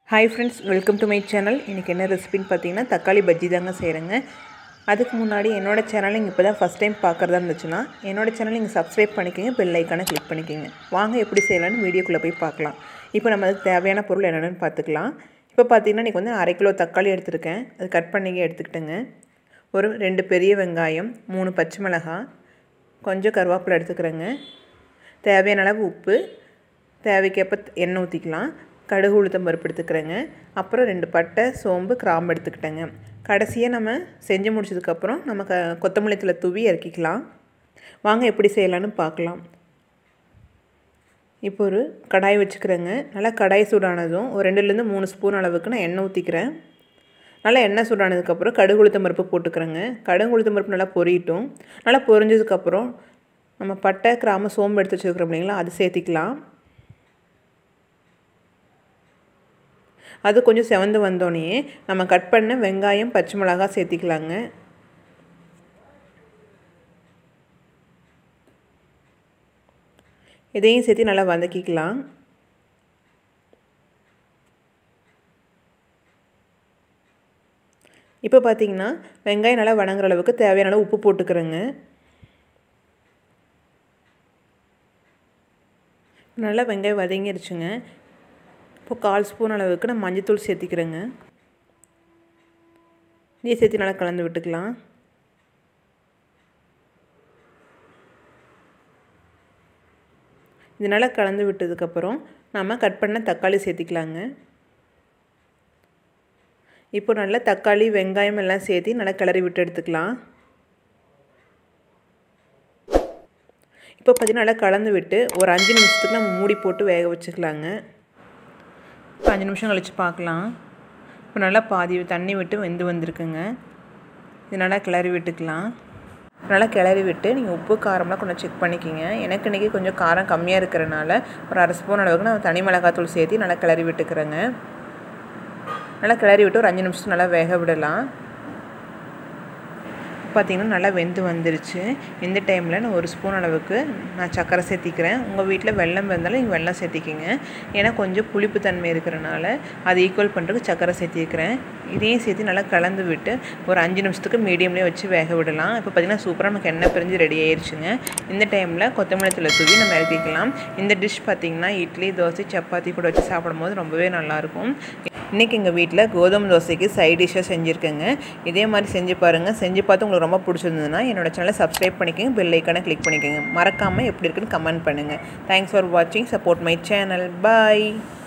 hi friends welcome to my channel இன்றைக்கி என்ன ரெசிபின்னு பார்த்தீங்கன்னா தக்காளி பஜ்ஜி தாங்க செய்கிறேங்க அதுக்கு முன்னாடி என்னோட சேனலை நீங்கள் இப்போ தான் ஃபஸ்ட் டைம் பார்க்குறதா இருந்துச்சுன்னா என்னோட சேனல் நீங்கள் சப்ஸ்கிரைப் பண்ணிக்கோங்க பெல் ஐக்கானை கிளிக் பண்ணிக்கோங்க வாங்க எப்படி செய்யலாம்னு வீடியோக்குள்ளே போய் பார்க்கலாம் இப்போ நம்ம அதுக்கு தேவையான பொருள் என்னென்னு பார்த்துக்கலாம் இப்போ பார்த்தீங்கன்னா இன்றைக்கி வந்து அரை கிலோ தக்காளி எடுத்திருக்கேன் அது கட் பண்ணிங்க எடுத்துக்கிட்டேங்க ஒரு ரெண்டு பெரிய வெங்காயம் மூணு பச்சை மிளகாய் கொஞ்சம் கருவேப்பிலை எடுத்துக்கிறேங்க தேவையான அளவு உப்பு தேவைக்கேற்ப எண்ணெய் ஊற்றிக்கலாம் கடுகு உளுத்தம் பருப்பு எடுத்துக்கிறேங்க அப்புறம் ரெண்டு பட்டை சோம்பு கிராம்பு எடுத்துக்கிட்டேங்க கடைசியாக நம்ம செஞ்சு முடிச்சதுக்கப்புறம் நம்ம க கொத்தமல்லி தழை தூவி இறக்கிக்கலாம் வாங்க எப்படி செய்யலான்னு பார்க்கலாம் இப்போ ஒரு கடாய் வச்சுக்கிறேங்க நல்லா கடாய் சூடானதும் ஒரு ரெண்டுலேருந்து மூணு ஸ்பூன் அளவுக்கு நான் எண்ணெய் ஊற்றிக்கிறேன் நல்லா எண்ணெய் சூடானதுக்கப்புறம் கடுகு உளுத்தம் பருப்பு போட்டுக்கிறேங்க கடுகு உளுத்தம் பருப்பு நல்லா பொரியட்டும் நல்லா பொரிஞ்சதுக்கப்புறம் நம்ம பட்டை கிராம சோம்பு எடுத்து வச்சுருக்கிறோம் இல்லைங்களா அது சேர்த்திக்கலாம் அது கொஞ்சம் செவந்து வந்தோடனே நம்ம கட் பண்ண வெங்காயம் பச்சை மிளகா சேர்த்திக்கலாங்க இதையும் சேர்த்து நல்லா வதக்கிக்கலாம் இப்போ பார்த்தீங்கன்னா வெங்காயம் நல்லா வணங்குற அளவுக்கு தேவையான அளவு உப்பு போட்டுக்கிறேங்க நல்லா வெங்காயம் வதங்கிருச்சுங்க இப்போ கால் ஸ்பூன் அளவுக்கு நான் மஞ்சத்தூள் சேர்த்திக்கிறேங்க இதையும் சேர்த்து நல்லா கலந்து விட்டுக்கலாம் இது நல்லா கலந்து விட்டதுக்கப்புறம் நம்ம கட் பண்ண தக்காளி சேர்த்திக்கலாங்க இப்போ நல்லா தக்காளி வெங்காயம் எல்லாம் சேர்த்து நல்லா கிளறி விட்டு எடுத்துக்கலாம் இப்போ பார்த்திங்கன்னா நல்லா கலந்து விட்டு ஒரு அஞ்சு நிமிஷத்துக்கு நம்ம மூடி போட்டு வேக வச்சுக்கலாங்க இப்போ அஞ்சு நிமிஷம் கழித்து பார்க்கலாம் இப்போ நல்லா பாதி தண்ணி விட்டு வெந்து வந்திருக்குங்க இது நல்லா கிளறி விட்டுக்கலாம் நல்லா கிளறி விட்டு நீங்கள் உப்பு காரம்லாம் கொஞ்சம் செக் பண்ணிக்கிங்க எனக்கு இன்றைக்கி கொஞ்சம் காரம் கம்மியாக இருக்கிறனால ஒரு அரை ஸ்பூன் அளவுக்கு நான் தனி மிளகாத்தூள் சேர்த்து நல்லா கிளறி விட்டுக்கிறேங்க நல்லா கிளறி விட்டு ஒரு அஞ்சு நிமிஷம் நல்லா வேக விடலாம் பார்த்திங்கன்னா நல்லா வெந்து வந்துருச்சு இந்த டைமில் நான் ஒரு ஸ்பூன் அளவுக்கு நான் சர்க்கரை சேர்த்திக்கிறேன் உங்கள் வீட்டில் வெள்ளம் இருந்தாலும் நீங்கள் வெள்ளம் சேர்த்திக்கிங்க ஏன்னா கொஞ்சம் புளிப்பு தன்மை இருக்கிறனால அதை ஈக்குவல் பண்ணுறதுக்கு சர்க்கரை சேர்த்திக்கிறேன் இதையும் சேர்த்து நல்லா கலந்து விட்டு ஒரு அஞ்சு நிமிஷத்துக்கு மீடியம்லேயே வச்சு வேக விடலாம் இப்போ பார்த்திங்கன்னா சூப்பராக நமக்கு எண்ணெய் பிரிஞ்சு ரெடி ஆயிடுச்சுங்க இந்த டைமில் கொத்தமல்லி தூளை தூவி நம்ம இறக்கிக்கலாம் இந்த டிஷ் பார்த்திங்கன்னா இட்லி தோசை சப்பாத்தி கூட வச்சு சாப்பிடும்போது ரொம்பவே நல்லாயிருக்கும் இன்றைக்கி எங்கள் வீட்டில் கோதுமை தோசைக்கு சைட் டிஷ்ஷாக செஞ்சுருக்கேங்க இதே மாதிரி செஞ்சு பாருங்கள் செஞ்சு பார்த்து உங்களுக்கு ரொம்ப பிடிச்சிருந்ததுன்னா என்னோடய சேனலை சப்ஸ்கிரைப் பண்ணிக்கோங்க பெல் ஐக்கானை கிளிக் பண்ணிக்கோங்க மறக்காமல் எப்படி இருக்குன்னு கமெண்ட் பண்ணுங்கள் தேங்க்ஸ் ஃபார் வாட்சிங் சப்போர்ட் மை சேனல் பாய்